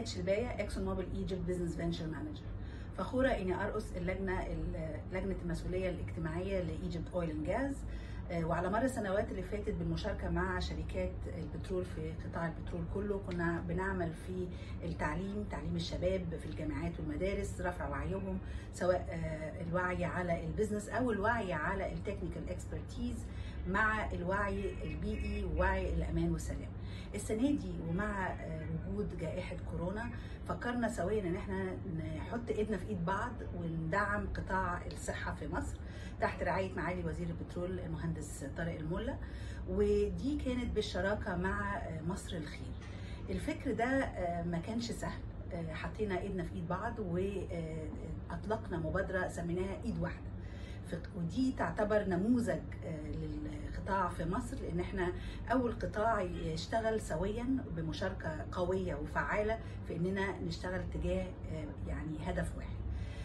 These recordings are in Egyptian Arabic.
جنات شلبايه اكسون موبيل ايجيبت بزنس فينشر مانجر فخوره اني ارأس اللجنه لجنه المسؤوليه الاجتماعيه لايجيبت اويل اند جاز وعلى مر السنوات اللي فاتت بالمشاركه مع شركات البترول في قطاع البترول كله كنا بنعمل في التعليم تعليم الشباب في الجامعات والمدارس رفع وعيهم سواء الوعي على البزنس او الوعي على التكنيكال اكسبرتيز مع الوعي البيئي ووعي الامان والسلام. السنه دي ومع وجود جائحه كورونا فكرنا سويا ان احنا نحط ايدنا في ايد بعض وندعم قطاع الصحه في مصر تحت رعايه معالي وزير البترول المهندس طارق الملا ودي كانت بالشراكه مع مصر الخير. الفكر ده ما كانش سهل حطينا ايدنا في ايد بعض واطلقنا مبادره سميناها ايد واحده. ودي تعتبر نموذج للقطاع في مصر لان احنا اول قطاع يشتغل سويا بمشاركه قويه وفعاله في اننا نشتغل تجاه يعني هدف واحد.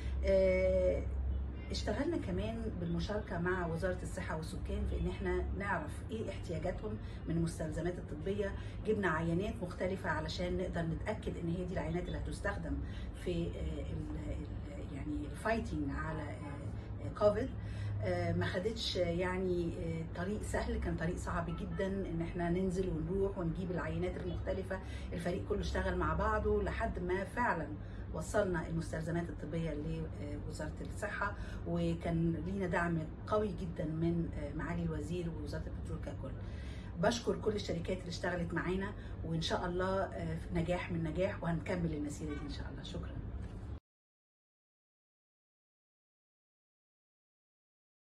اشتغلنا كمان بالمشاركه مع وزاره الصحه والسكان في ان احنا نعرف ايه احتياجاتهم من المستلزمات الطبيه جبنا عينات مختلفه علشان نقدر نتاكد ان هي دي العينات اللي هتستخدم في يعني الفايتنج على كوفيد ما خدتش يعني طريق سهل كان طريق صعب جدا ان احنا ننزل ونروح ونجيب العينات المختلفه الفريق كله اشتغل مع بعضه لحد ما فعلا وصلنا المستلزمات الطبيه لوزاره الصحه وكان لينا دعم قوي جدا من معالي الوزير ووزاره البترول ككل. بشكر كل الشركات اللي اشتغلت معانا وان شاء الله نجاح من نجاح وهنكمل المسيره دي ان شاء الله شكرا.